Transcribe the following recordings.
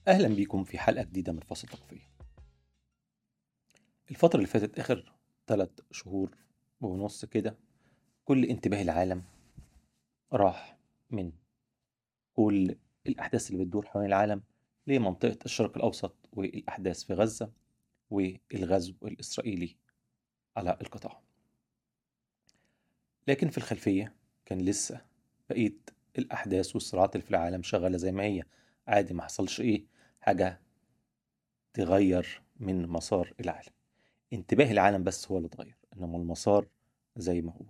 أهلا بيكم في حلقة جديدة من فاصل تقفية الفترة اللي فاتت آخر تلات شهور ونص كده كل انتباه العالم راح من كل الأحداث اللي بتدور حوالين العالم لمنطقة الشرق الأوسط والأحداث في غزة والغزو الإسرائيلي على القطاع لكن في الخلفية كان لسه بقية الأحداث والصراعات اللي في العالم شغالة زي ما هي عادي ما حصلش إيه حاجة تغير من مسار العالم انتباه العالم بس هو اللي اتغير إنما المسار زي ما هو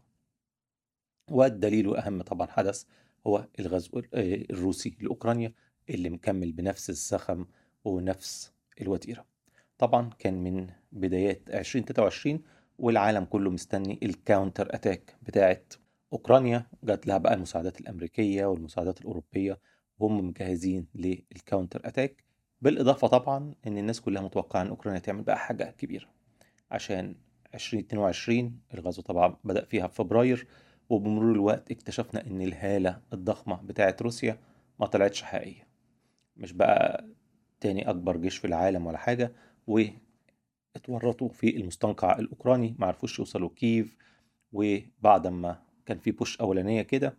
والدليل وأهم طبعا حدث هو الغزو آه، الروسي لأوكرانيا اللي مكمل بنفس الزخم ونفس الوتيرة طبعا كان من بدايات 2023 والعالم كله مستني الكاونتر اتاك بتاعت اوكرانيا جات لها بقى المساعدات الامريكيه والمساعدات الاوروبيه وهم مجهزين للكاونتر اتاك بالاضافه طبعا ان الناس كلها متوقعه ان اوكرانيا تعمل بقى حاجه كبيره عشان 2022 الغزو طبعا بدا فيها في فبراير وبمرور الوقت اكتشفنا ان الهاله الضخمه بتاعت روسيا ما طلعتش حقيقيه مش بقى تاني اكبر جيش في العالم ولا حاجه واتورطوا في المستنقع الاوكراني ما عرفوش يوصلوا كييف وبعد ما كان في بوش اولانيه كده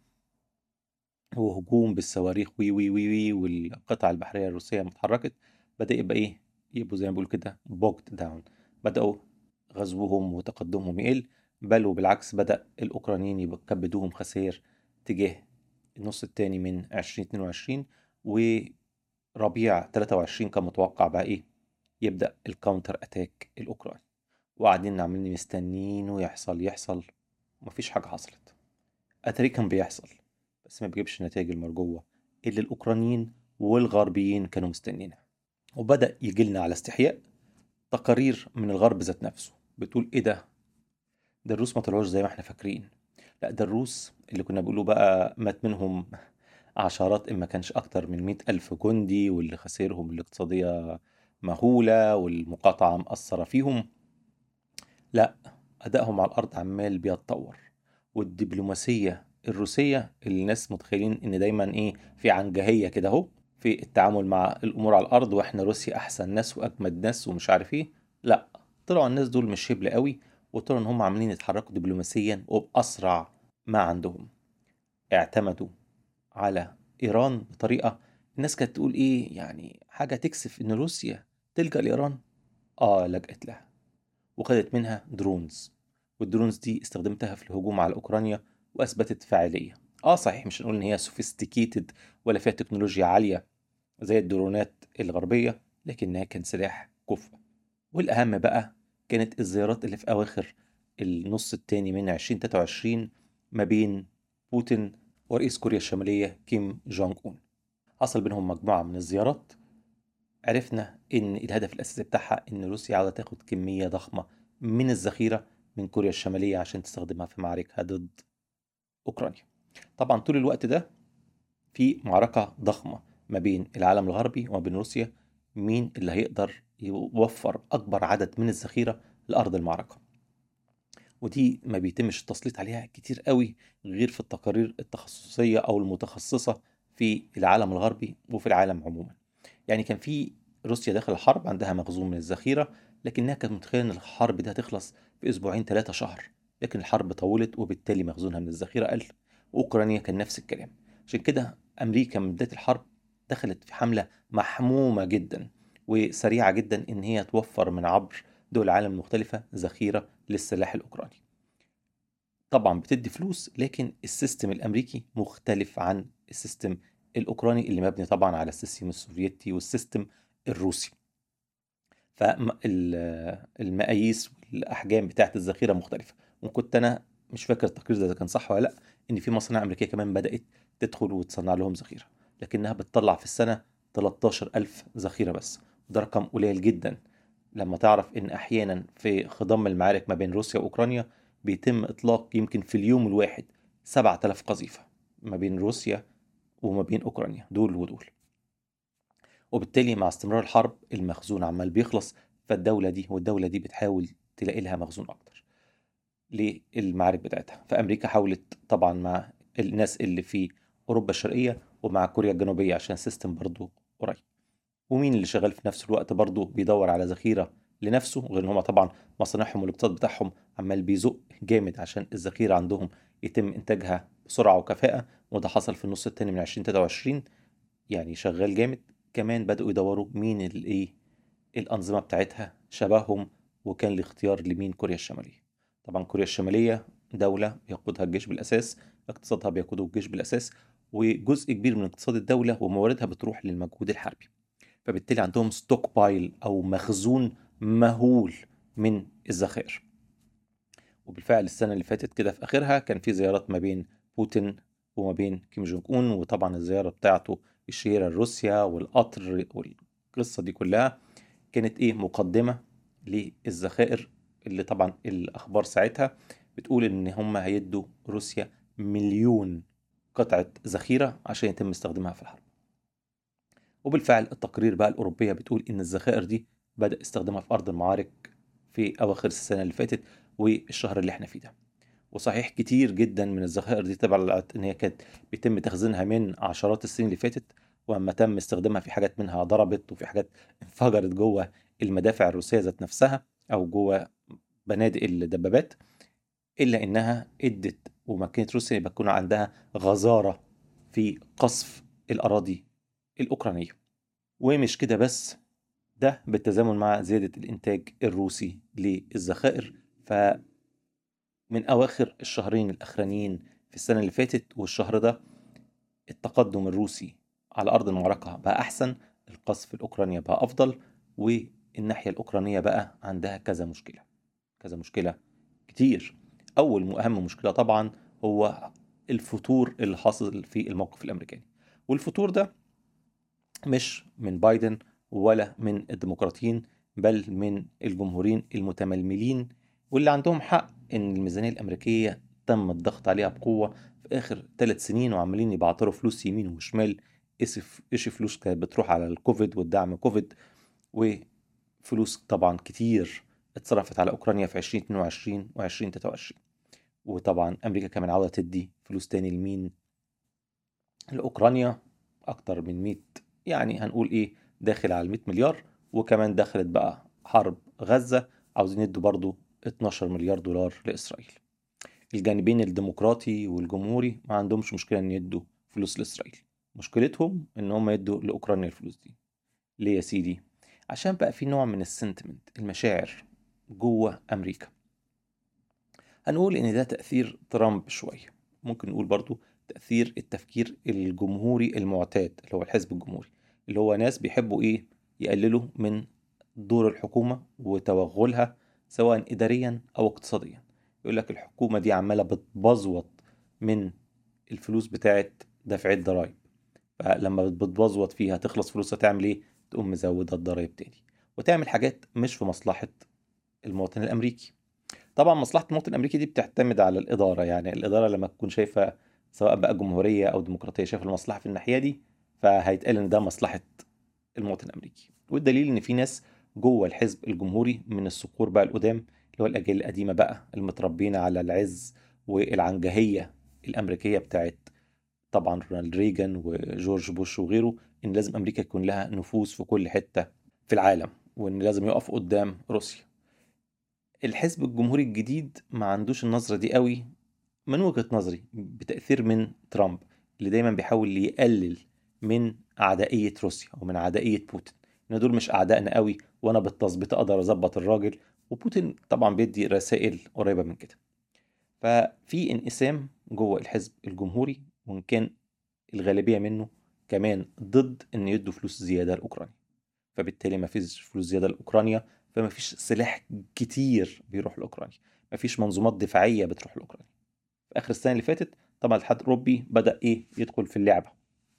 وهجوم بالصواريخ وي وي وي وي والقطع البحريه الروسيه ما اتحركت بدا يبقى ايه يبقوا زي ما بيقولوا كده بوكت داون بداوا غزوهم وتقدمهم يقل بل وبالعكس بدا الاوكرانيين يكبدوهم خسائر تجاه النص الثاني من 2022 وربيع 23 كان متوقع بقى ايه يبدا الكاونتر اتاك الاوكراني وقاعدين عاملين مستنيينه يحصل يحصل مفيش حاجه حصلت اتاري كان بيحصل بس ما بيجيبش النتائج المرجوه اللي الاوكرانيين والغربيين كانوا مستنيينها وبدا يجي لنا على استحياء تقارير من الغرب ذات نفسه بتقول ايه ده ده الروس ما طلعوش زي ما احنا فاكرين لا ده الروس اللي كنا بيقولوا بقى مات منهم عشرات إن ما كانش أكتر من مئة ألف جندي واللي خسائرهم الاقتصادية مهولة والمقاطعة مأثرة فيهم لا أدائهم على الأرض عمال بيتطور والدبلوماسية الروسية اللي الناس متخيلين إن دايما إيه في عنجهية كده أهو في التعامل مع الأمور على الأرض وإحنا روسيا أحسن ناس وأجمد ناس ومش عارف إيه لا طلعوا الناس دول مش هبل قوي وطلعوا إن هم عاملين يتحركوا دبلوماسيا وبأسرع ما عندهم اعتمدوا على إيران بطريقة الناس كانت تقول إيه يعني حاجة تكسف إن روسيا تلجأ لإيران آه لجأت لها وخدت منها درونز والدرونز دي استخدمتها في الهجوم على أوكرانيا وأثبتت فاعلية آه صحيح مش هنقول إن هي سوفيستيكيتد ولا فيها تكنولوجيا عالية زي الدرونات الغربية لكنها كان سلاح كفء والأهم بقى كانت الزيارات اللي في أواخر النص التاني من 2023 ما بين بوتين ورئيس كوريا الشمالية كيم جونج أون حصل بينهم مجموعة من الزيارات عرفنا إن الهدف الأساسي بتاعها إن روسيا عاوزة تاخد كمية ضخمة من الذخيرة من كوريا الشمالية عشان تستخدمها في معاركها ضد أوكرانيا طبعا طول الوقت ده في معركة ضخمة ما بين العالم الغربي وما بين روسيا مين اللي هيقدر يوفر أكبر عدد من الذخيرة لأرض المعركة ودي ما بيتمش التسليط عليها كتير قوي غير في التقارير التخصصية أو المتخصصة في العالم الغربي وفي العالم عموما يعني كان في روسيا داخل الحرب عندها مخزون من الذخيرة لكنها كانت متخيلة إن الحرب دي هتخلص في أسبوعين ثلاثة شهر لكن الحرب طولت وبالتالي مخزونها من الذخيرة قل وأوكرانيا كان نفس الكلام عشان كده أمريكا من بداية الحرب دخلت في حملة محمومة جدا وسريعة جدا إن هي توفر من عبر دول العالم المختلفة ذخيرة للسلاح الأوكراني طبعا بتدي فلوس لكن السيستم الأمريكي مختلف عن السيستم الأوكراني اللي مبني طبعا على السيستم السوفيتي والسيستم الروسي فالمقاييس والأحجام بتاعت الذخيرة مختلفة وكنت أنا مش فاكر التقرير ده كان صح ولا لأ إن في مصانع أمريكية كمان بدأت تدخل وتصنع لهم ذخيرة لكنها بتطلع في السنة 13 ألف ذخيرة بس وده رقم قليل جدا لما تعرف إن أحيانا في خضم المعارك ما بين روسيا وأوكرانيا بيتم إطلاق يمكن في اليوم الواحد 7000 قذيفة ما بين روسيا وما بين أوكرانيا دول ودول وبالتالي مع استمرار الحرب المخزون عمال بيخلص فالدولة دي والدولة دي بتحاول تلاقي لها مخزون أكتر للمعارك بتاعتها فأمريكا حاولت طبعا مع الناس اللي في أوروبا الشرقية ومع كوريا الجنوبية عشان سيستم برضو قريب ومين اللي شغال في نفس الوقت برضه بيدور على ذخيرة لنفسه غير ان هم طبعا مصانعهم والاقتصاد بتاعهم عمال بيزق جامد عشان الذخيرة عندهم يتم انتاجها بسرعة وكفاءة وده حصل في النص التاني من 2023 يعني شغال جامد كمان بدأوا يدوروا مين الايه الأنظمة بتاعتها شبههم وكان الاختيار لمين كوريا الشمالية طبعا كوريا الشمالية دولة بيقودها الجيش بالأساس اقتصادها بيقوده الجيش بالأساس وجزء كبير من اقتصاد الدولة ومواردها بتروح للمجهود الحربي فبالتالي عندهم ستوك بايل أو مخزون مهول من الذخائر وبالفعل السنة اللي فاتت كده في آخرها كان في زيارات ما بين بوتين وما بين كيم جونج أون وطبعا الزيارة بتاعته الشهيرة لروسيا والقطر والقصة دي كلها كانت إيه مقدمة للذخائر اللي طبعا الأخبار ساعتها بتقول إن هم هيدوا روسيا مليون قطعة ذخيرة عشان يتم استخدامها في الحرب وبالفعل التقارير بقى الأوروبية بتقول إن الذخائر دي بدأ استخدامها في أرض المعارك في أواخر السنة اللي فاتت والشهر اللي احنا فيه ده وصحيح كتير جدا من الذخائر دي تبع ان هي كانت بيتم تخزينها من عشرات السنين اللي فاتت واما تم استخدامها في حاجات منها ضربت وفي حاجات انفجرت جوه المدافع الروسيه ذات نفسها او جوه بنادق الدبابات الا انها ادت ومكنت روسيا يبقى يكون عندها غزاره في قصف الاراضي الاوكرانيه ومش كده بس ده بالتزامن مع زياده الانتاج الروسي للذخائر ف من أواخر الشهرين الأخرانيين في السنة اللي فاتت والشهر ده التقدم الروسي على أرض المعركة بقى أحسن القصف الأوكرانيا بقى أفضل والناحية الأوكرانية بقى عندها كذا مشكلة كذا مشكلة كتير أول وأهم مشكلة طبعا هو الفتور اللي حاصل في الموقف الأمريكاني والفتور ده مش من بايدن ولا من الديمقراطيين بل من الجمهوريين المتململين واللي عندهم حق ان الميزانيه الامريكيه تم الضغط عليها بقوه في اخر ثلاث سنين وعمالين يبعتروا فلوس يمين وشمال ايش فلوس كانت بتروح على الكوفيد والدعم كوفيد وفلوس طبعا كتير اتصرفت على اوكرانيا في 2022 و 2023 وطبعا امريكا كمان عاوزه تدي فلوس تاني لمين لاوكرانيا اكتر من 100 يعني هنقول ايه داخل على 100 مليار وكمان دخلت بقى حرب غزه عاوزين يدوا برضو 12 مليار دولار لإسرائيل الجانبين الديمقراطي والجمهوري ما عندهمش مشكلة إن يدوا فلوس لإسرائيل مشكلتهم إن هم يدوا لأوكرانيا الفلوس دي ليه يا سيدي؟ عشان بقى في نوع من السنتمنت المشاعر جوه أمريكا هنقول إن ده تأثير ترامب شوية ممكن نقول برضو تأثير التفكير الجمهوري المعتاد اللي هو الحزب الجمهوري اللي هو ناس بيحبوا إيه يقللوا من دور الحكومة وتوغلها سواء إداريا أو اقتصاديا يقول لك الحكومة دي عمالة بتبزوط من الفلوس بتاعت دفع الضرايب فلما بتبزوط فيها تخلص فلوسها تعمل ايه تقوم مزودة الضرايب تاني وتعمل حاجات مش في مصلحة المواطن الأمريكي طبعا مصلحة المواطن الأمريكي دي بتعتمد على الإدارة يعني الإدارة لما تكون شايفة سواء بقى جمهورية أو ديمقراطية شايفة المصلحة في الناحية دي فهيتقال إن ده مصلحة المواطن الأمريكي والدليل إن في ناس جوه الحزب الجمهوري من الصقور بقى القدام اللي هو الأجيال القديمة بقى المتربين على العز والعنجهية الأمريكية بتاعت طبعا رونالد ريجان وجورج بوش وغيره إن لازم أمريكا يكون لها نفوذ في كل حتة في العالم وإن لازم يقف قدام روسيا الحزب الجمهوري الجديد ما عندوش النظرة دي قوي من وجهة نظري بتأثير من ترامب اللي دايما بيحاول يقلل من عدائية روسيا ومن عدائية بوتين ان دول مش اعدائنا قوي وانا بالتظبيط اقدر اظبط الراجل وبوتين طبعا بيدي رسائل قريبه من كده ففي انقسام جوه الحزب الجمهوري وان كان الغالبيه منه كمان ضد ان يدوا فلوس زياده لاوكرانيا فبالتالي ما فيش فلوس زياده لاوكرانيا فما فيش سلاح كتير بيروح لاوكرانيا ما فيش منظومات دفاعيه بتروح لاوكرانيا في اخر السنه اللي فاتت طبعا الاتحاد الاوروبي بدا ايه يدخل في اللعبه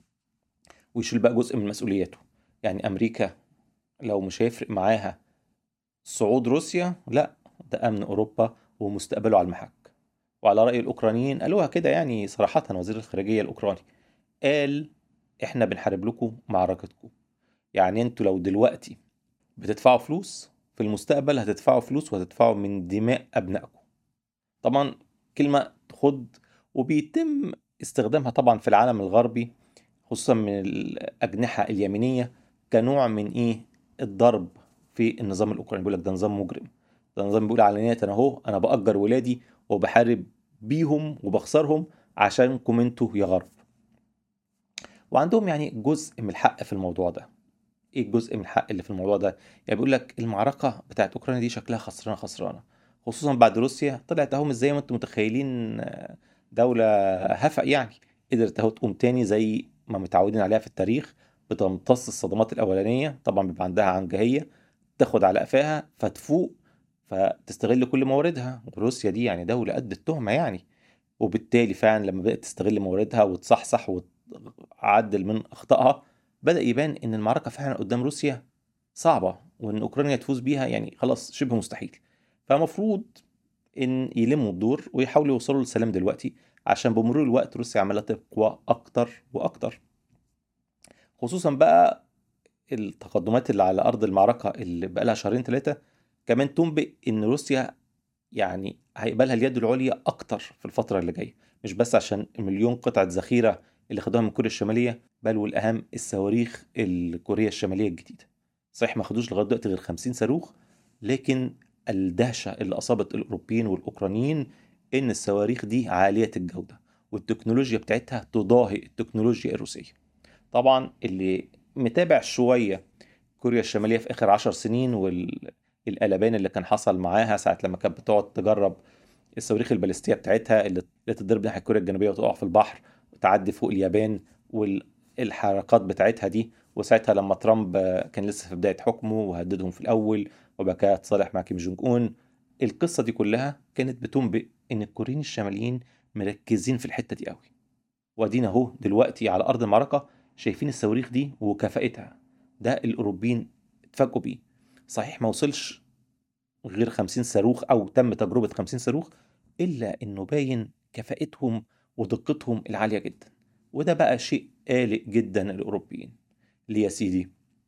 ويشيل بقى جزء من مسؤولياته يعني امريكا لو مش هيفرق معاها صعود روسيا لا ده امن اوروبا ومستقبله على المحك وعلى راي الاوكرانيين قالوها كده يعني صراحه وزير الخارجيه الاوكراني قال احنا بنحارب لكم معركتكم يعني انتوا لو دلوقتي بتدفعوا فلوس في المستقبل هتدفعوا فلوس وهتدفعوا من دماء ابنائكم طبعا كلمه تخض وبيتم استخدامها طبعا في العالم الغربي خصوصا من الاجنحه اليمينيه كنوع من ايه الضرب في النظام الاوكراني بيقول لك ده نظام مجرم ده نظام بيقول علانية انا اهو انا باجر ولادي وبحارب بيهم وبخسرهم عشانكم انتوا يا غرب وعندهم يعني جزء من الحق في الموضوع ده ايه الجزء من الحق اللي في الموضوع ده يعني بيقول لك المعركه بتاعت اوكرانيا دي شكلها خسرانه خسرانه خصوصا بعد روسيا طلعت اهو مش زي ما انتم متخيلين آه، دوله هفق يعني قدرت اهو تقوم تاني زي ما متعودين عليها في التاريخ بتمتص الصدمات الاولانيه طبعا بيبقى عندها عنجهيه تاخد على قفاها فتفوق فتستغل كل مواردها وروسيا دي يعني دوله قد التهمه يعني وبالتالي فعلا لما بدات تستغل مواردها وتصحصح وتعدل من اخطائها بدأ يبان إن المعركة فعلا قدام روسيا صعبة وإن أوكرانيا تفوز بيها يعني خلاص شبه مستحيل فمفروض إن يلموا الدور ويحاولوا يوصلوا للسلام دلوقتي عشان بمرور الوقت روسيا عمالة تقوى أكتر وأكتر خصوصا بقى التقدمات اللي على أرض المعركة اللي بقى لها شهرين ثلاثة كمان تنبئ إن روسيا يعني هيقبلها اليد العليا أكتر في الفترة اللي جاية مش بس عشان مليون قطعة ذخيرة اللي خدوها من كوريا الشمالية بل والأهم الصواريخ الكورية الشمالية الجديدة صحيح ما خدوش لغاية دلوقتي غير 50 صاروخ لكن الدهشة اللي أصابت الأوروبيين والأوكرانيين إن الصواريخ دي عالية الجودة والتكنولوجيا بتاعتها تضاهي التكنولوجيا الروسية طبعا اللي متابع شوية كوريا الشمالية في آخر عشر سنين والقلبان اللي كان حصل معاها ساعة لما كانت بتقعد تجرب الصواريخ البالستية بتاعتها اللي تضرب ناحية كوريا الجنوبية وتقع في البحر وتعدي فوق اليابان والحركات بتاعتها دي وساعتها لما ترامب كان لسه في بداية حكمه وهددهم في الأول وبعد كده اتصالح مع كيم جونج أون القصة دي كلها كانت بتنبئ إن الكوريين الشماليين مركزين في الحتة دي قوي وادينا اهو دلوقتي على أرض المعركة شايفين الصواريخ دي وكفاءتها ده الأوروبيين اتفاجئوا بيه صحيح ما وصلش غير 50 صاروخ أو تم تجربة 50 صاروخ إلا إنه باين كفاءتهم ودقتهم العالية جدا وده بقى شيء قالق جدا الأوروبيين ليه يا سيدي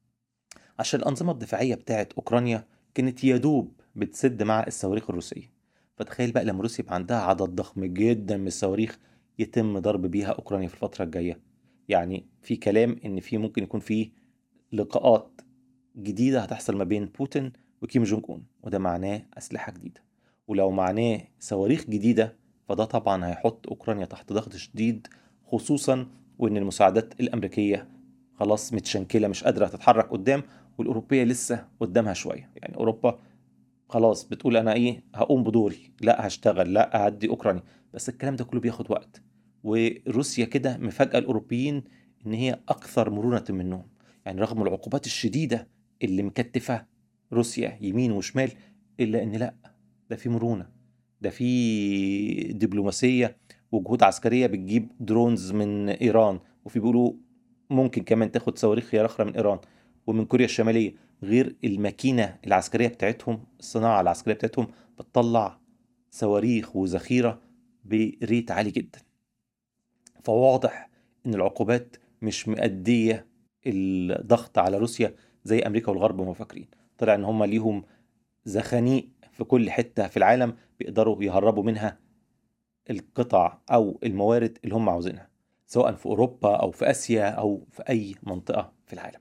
عشان الأنظمة الدفاعية بتاعت أوكرانيا كانت يدوب بتسد مع الصواريخ الروسية فتخيل بقى لما روسيا يبقى عندها عدد ضخم جدا من الصواريخ يتم ضرب بيها أوكرانيا في الفترة الجاية يعني في كلام إن في ممكن يكون في لقاءات جديدة هتحصل ما بين بوتين وكيم جونج أون وده معناه أسلحة جديدة ولو معناه صواريخ جديدة فده طبعا هيحط أوكرانيا تحت ضغط شديد خصوصا وإن المساعدات الأمريكية خلاص متشنكلة مش قادرة تتحرك قدام والأوروبية لسه قدامها شوية يعني أوروبا خلاص بتقول أنا إيه هقوم بدوري لا هشتغل لا هدي أوكرانيا بس الكلام ده كله بياخد وقت وروسيا كده مفاجأة الأوروبيين إن هي أكثر مرونة منهم يعني رغم العقوبات الشديدة اللي مكتفة روسيا يمين وشمال إلا إن لأ ده في مرونة ده في دبلوماسية وجهود عسكرية بتجيب درونز من إيران وفي بيقولوا ممكن كمان تاخد صواريخ يا من إيران ومن كوريا الشمالية غير الماكينة العسكرية بتاعتهم الصناعة العسكرية بتاعتهم بتطلع صواريخ وذخيرة بريت عالي جدا فواضح ان العقوبات مش مأدية الضغط على روسيا زي امريكا والغرب ما فاكرين طلع ان هم ليهم زخانيق في كل حتة في العالم بيقدروا يهربوا منها القطع أو الموارد اللي هم عاوزينها سواء في أوروبا أو في آسيا أو في أي منطقة في العالم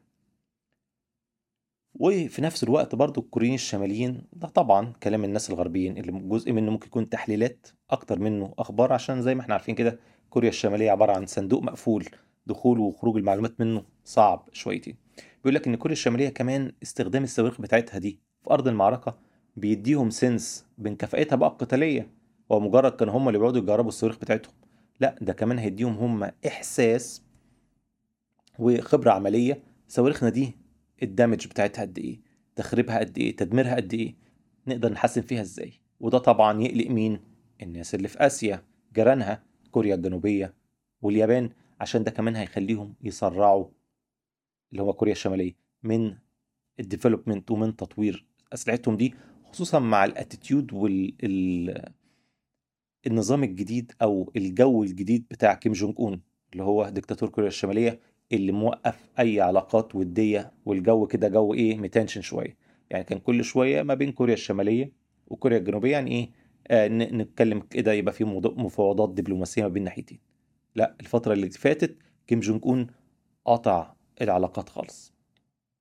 وفي نفس الوقت برضو الكوريين الشماليين ده طبعا كلام الناس الغربيين اللي جزء منه ممكن يكون تحليلات أكتر منه أخبار عشان زي ما احنا عارفين كده كوريا الشمالية عبارة عن صندوق مقفول دخول وخروج المعلومات منه صعب شويتين بيقول لك ان كوريا الشماليه كمان استخدام الصواريخ بتاعتها دي في ارض المعركه بيديهم سنس بين كفاءتها بقى القتاليه هو مجرد كان هم اللي بيقعدوا يجربوا الصواريخ بتاعتهم لا ده كمان هيديهم هم احساس وخبره عمليه صواريخنا دي الدمج بتاعتها قد ايه تخريبها قد ايه تدميرها قد ايه نقدر نحسن فيها ازاي وده طبعا يقلق مين الناس اللي في اسيا جيرانها كوريا الجنوبيه واليابان عشان ده كمان هيخليهم يسرعوا اللي هو كوريا الشماليه من الديفلوبمنت ومن تطوير اسلحتهم دي خصوصا مع الاتيتيود وال النظام الجديد او الجو الجديد بتاع كيم جونج اون اللي هو ديكتاتور كوريا الشماليه اللي موقف اي علاقات وديه والجو كده جو ايه متنشن شويه يعني كان كل شويه ما بين كوريا الشماليه وكوريا الجنوبيه يعني ايه آه نتكلم كده يبقى في مفاوضات دبلوماسيه ما بين ناحيتين لا الفتره اللي فاتت كيم جونج اون قطع العلاقات خالص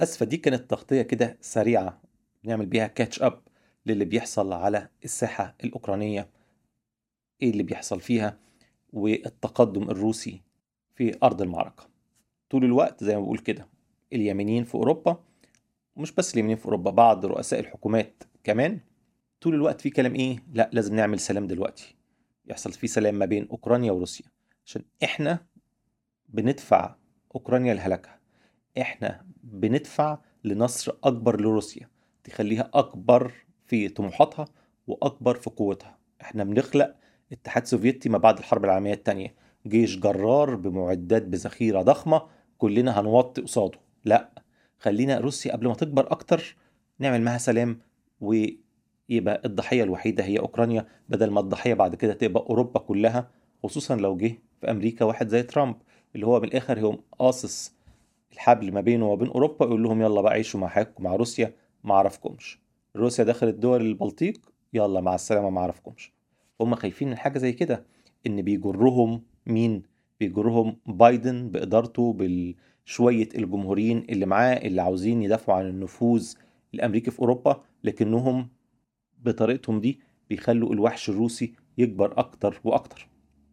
بس فدي كانت تغطية كده سريعة نعمل بيها كاتش اب للي بيحصل على الساحة الأوكرانية ايه اللي بيحصل فيها والتقدم الروسي في أرض المعركة طول الوقت زي ما بقول كده اليمينيين في أوروبا ومش بس اليمينيين في أوروبا بعض رؤساء الحكومات كمان طول الوقت في كلام ايه لا لازم نعمل سلام دلوقتي يحصل في سلام ما بين أوكرانيا وروسيا عشان احنا بندفع أوكرانيا لهلاكها احنا بندفع لنصر أكبر لروسيا تخليها أكبر في طموحاتها وأكبر في قوتها احنا بنخلق اتحاد سوفيتي ما بعد الحرب العالمية التانية جيش جرار بمعدات بذخيرة ضخمة كلنا هنوطي قصاده لا خلينا روسيا قبل ما تكبر أكتر نعمل معاها سلام ويبقى الضحية الوحيدة هي أوكرانيا بدل ما الضحية بعد كده تبقى أوروبا كلها خصوصا لو جه في أمريكا واحد زي ترامب اللي هو من الآخر هو قاصص الحبل ما بينه وبين أوروبا يقول لهم يلا بقى عيشوا مع حياتكم مع روسيا ما عرفكمش روسيا دخلت دول البلطيق يلا مع السلامة ما عرفكمش هم خايفين من حاجة زي كده إن بيجرهم مين بيجرهم بايدن بإدارته بشوية الجمهوريين اللي معاه اللي عاوزين يدافعوا عن النفوذ الأمريكي في أوروبا لكنهم بطريقتهم دي بيخلوا الوحش الروسي يكبر أكتر وأكتر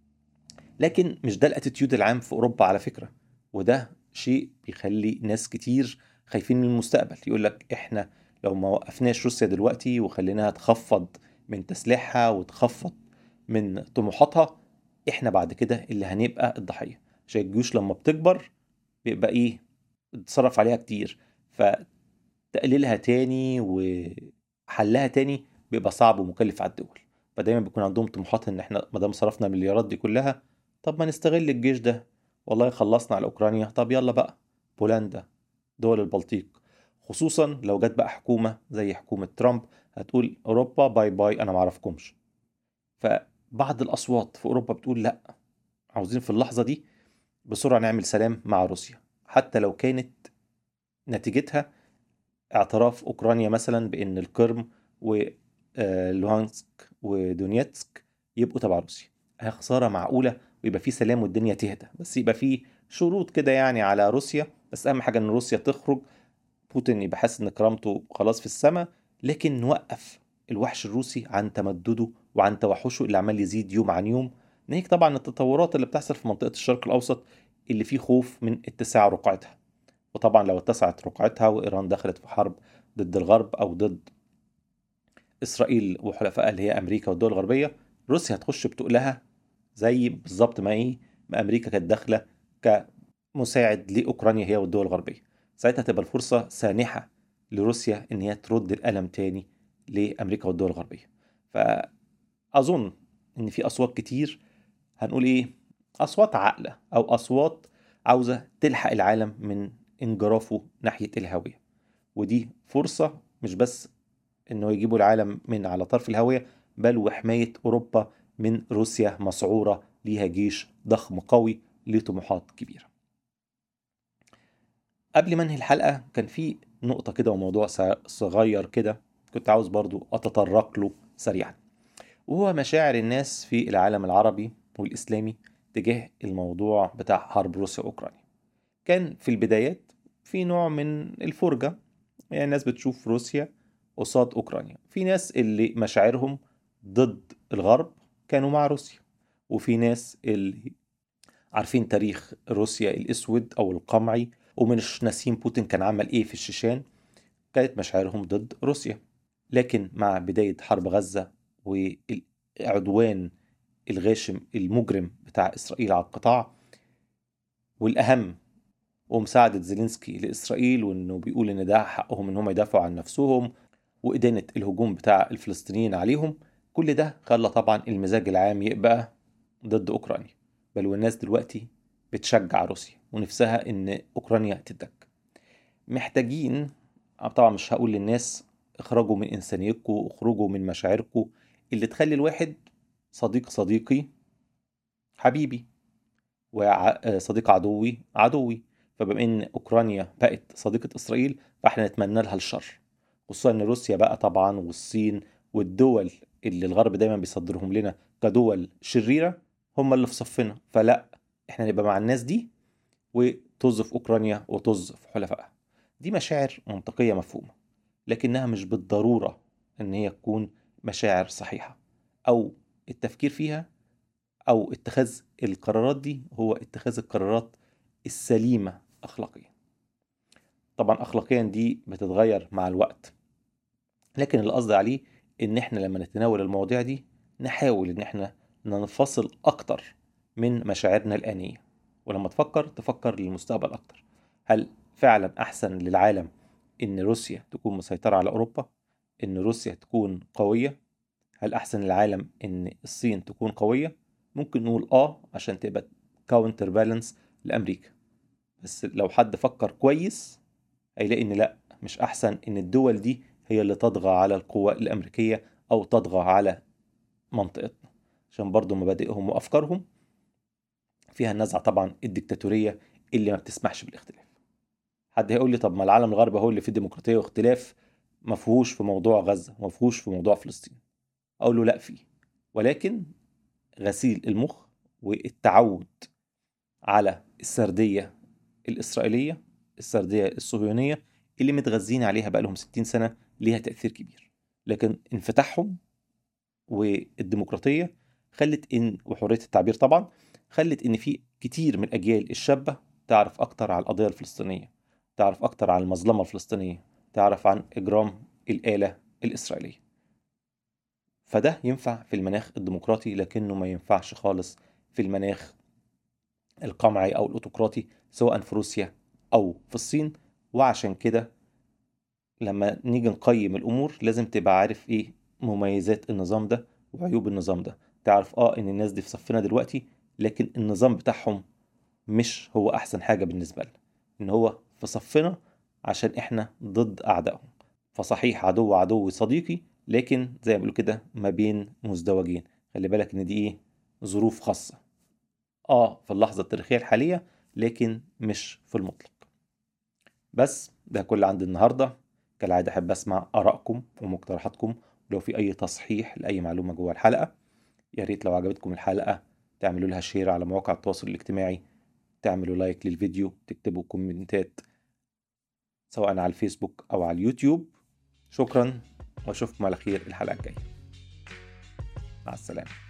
لكن مش ده الاتيتيود العام في أوروبا على فكرة وده شيء بيخلي ناس كتير خايفين من المستقبل يقول لك احنا لو ما وقفناش روسيا دلوقتي وخليناها تخفض من تسليحها وتخفض من طموحاتها احنا بعد كده اللي هنبقى الضحيه عشان الجيوش لما بتكبر بيبقى ايه بتصرف عليها كتير فتقليلها تاني وحلها تاني بيبقى صعب ومكلف على الدول فدايما بيكون عندهم طموحات ان احنا ما دام صرفنا المليارات دي كلها طب ما نستغل الجيش ده والله خلصنا على اوكرانيا طب يلا بقى بولندا دول البلطيق خصوصا لو جت بقى حكومه زي حكومه ترامب هتقول اوروبا باي باي انا معرفكمش فبعض الاصوات في اوروبا بتقول لا عاوزين في اللحظه دي بسرعه نعمل سلام مع روسيا حتى لو كانت نتيجتها اعتراف اوكرانيا مثلا بان القرم ولوهانسك ودونيتسك يبقوا تبع روسيا هي خساره معقوله ويبقى في سلام والدنيا تهدى بس يبقى في شروط كده يعني على روسيا بس اهم حاجه ان روسيا تخرج بوتين يبقى حاسس ان كرامته خلاص في السماء لكن نوقف الوحش الروسي عن تمدده وعن توحشه اللي عمال يزيد يوم عن يوم ناهيك طبعا التطورات اللي بتحصل في منطقه الشرق الاوسط اللي فيه خوف من اتساع رقعتها وطبعا لو اتسعت رقعتها وايران دخلت في حرب ضد الغرب او ضد اسرائيل وحلفائها اللي هي امريكا والدول الغربيه روسيا هتخش بتقلها زي بالظبط ما ايه ما امريكا كانت داخله كمساعد لاوكرانيا هي والدول الغربيه ساعتها تبقى الفرصه سانحه لروسيا ان هي ترد الالم تاني لامريكا والدول الغربيه فاظن ان في اصوات كتير هنقول ايه اصوات عاقله او اصوات عاوزه تلحق العالم من انجرافه ناحيه الهويه ودي فرصه مش بس انه يجيبوا العالم من على طرف الهويه بل وحمايه اوروبا من روسيا مسعوره ليها جيش ضخم قوي ليه طموحات كبيره قبل ما انهي الحلقه كان في نقطه كده وموضوع صغير كده كنت عاوز برضو اتطرق له سريعا وهو مشاعر الناس في العالم العربي والاسلامي تجاه الموضوع بتاع حرب روسيا واوكرانيا كان في البدايات في نوع من الفرجه يعني الناس بتشوف روسيا قصاد اوكرانيا في ناس اللي مشاعرهم ضد الغرب كانوا مع روسيا وفي ناس اللي عارفين تاريخ روسيا الاسود او القمعي ومش ناسين بوتين كان عمل ايه في الشيشان كانت مشاعرهم ضد روسيا لكن مع بداية حرب غزة والعدوان الغاشم المجرم بتاع إسرائيل على القطاع والأهم ومساعدة زيلينسكي لإسرائيل وإنه بيقول إن ده حقهم إن هم يدافعوا عن نفسهم وإدانة الهجوم بتاع الفلسطينيين عليهم كل ده خلى طبعا المزاج العام يبقى ضد أوكرانيا بل والناس دلوقتي بتشجع روسيا ونفسها إن أوكرانيا تدك محتاجين طبعا مش هقول للناس اخرجوا من انسانيتكم اخرجوا من مشاعركم اللي تخلي الواحد صديق صديقي حبيبي وصديق عدوي عدوي فبما ان اوكرانيا بقت صديقة اسرائيل فاحنا نتمنى لها الشر خصوصا ان روسيا بقى طبعا والصين والدول اللي الغرب دايما بيصدرهم لنا كدول شريرة هم اللي في صفنا فلا احنا نبقى مع الناس دي وطز في اوكرانيا وطز في حلفائها دي مشاعر منطقية مفهومة لكنها مش بالضرورة ان هي تكون مشاعر صحيحة او التفكير فيها او اتخاذ القرارات دي هو اتخاذ القرارات السليمة اخلاقيا طبعا اخلاقيا دي بتتغير مع الوقت لكن اللي قصدي عليه ان احنا لما نتناول المواضيع دي نحاول ان احنا ننفصل اكتر من مشاعرنا الآنية ولما تفكر تفكر للمستقبل اكتر هل فعلا احسن للعالم ان روسيا تكون مسيطرة على اوروبا ان روسيا تكون قوية هل احسن للعالم ان الصين تكون قوية ممكن نقول اه عشان تبقى كاونتر بالانس لامريكا بس لو حد فكر كويس هيلاقي ان لا مش احسن ان الدول دي هي اللي تطغى على القوى الامريكية او تطغى على منطقتنا عشان برضو مبادئهم وافكارهم فيها النزعة طبعا الدكتاتورية اللي ما بتسمحش بالاختلاف حد هيقول لي طب ما العالم الغربي هو اللي فيه ديمقراطية واختلاف ما فيهوش في موضوع غزة ما فيهوش في موضوع فلسطين اقول له لا فيه ولكن غسيل المخ والتعود على السردية الإسرائيلية السردية الصهيونية اللي متغذين عليها بقالهم 60 سنة ليها تأثير كبير لكن انفتاحهم والديمقراطية خلت إن وحرية التعبير طبعا خلت إن في كتير من الأجيال الشابة تعرف أكتر على القضية الفلسطينية تعرف أكتر على المظلمة الفلسطينية تعرف عن إجرام الآلة الإسرائيلية فده ينفع في المناخ الديمقراطي لكنه ما ينفعش خالص في المناخ القمعي أو الأوتقراطي سواء في روسيا أو في الصين وعشان كده لما نيجي نقيم الأمور لازم تبقى عارف إيه مميزات النظام ده وعيوب النظام ده تعرف اه ان الناس دي في صفنا دلوقتي لكن النظام بتاعهم مش هو احسن حاجة بالنسبة لنا ان هو في صفنا عشان احنا ضد اعدائهم فصحيح عدو عدو صديقي لكن زي ما بيقولوا كده ما بين مزدوجين خلي بالك ان دي ايه ظروف خاصة اه في اللحظة التاريخية الحالية لكن مش في المطلق بس ده كل عندي النهاردة كالعادة أحب أسمع آرائكم ومقترحاتكم ولو في أي تصحيح لأي معلومة جوه الحلقة يا ريت لو عجبتكم الحلقة تعملوا لها شير على مواقع التواصل الاجتماعي تعملوا لايك للفيديو تكتبوا كومنتات سواء على الفيسبوك أو على اليوتيوب شكرا واشوفكم على خير الحلقة الجاية مع السلامة